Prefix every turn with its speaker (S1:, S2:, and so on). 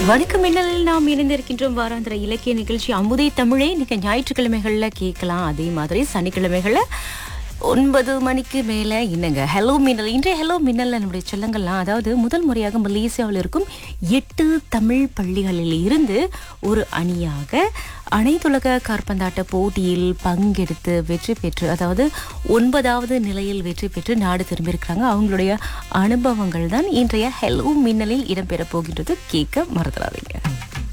S1: வணக்கம் மின்னலில் நாம் இணைந்திருக்கின்றோம் வாராந்திர இலக்கிய நிகழ்ச்சி அமுதை தமிழே நீங்க ஞாயிற்றுக்கிழமைகள்ல கேட்கலாம் அதே மாதிரி சனிக்கிழமைகள்ல ஒன்பது மணிக்கு மேல என்னங்க ஹலோ மின்னல் இன்றைய ஹலோ மின்னல்ல நம்முடைய செல்லங்கள்லாம் அதாவது முதல் முறையாக மலேசியாவில் இருக்கும் எட்டு தமிழ் பள்ளிகளில் இருந்து ஒரு அணியாக அனைத்துலக காற்பந்தாட்ட போட்டியில் பங்கெடுத்து வெற்றி பெற்று அதாவது ஒன்பதாவது நிலையில் வெற்றி பெற்று நாடு திரும்பியிருக்கிறாங்க அவங்களுடைய அனுபவங்கள் தான் இன்றைய ஹெலோ மின்னலில் இடம்பெற போகின்றது கேட்க மறந்துடாதீங்க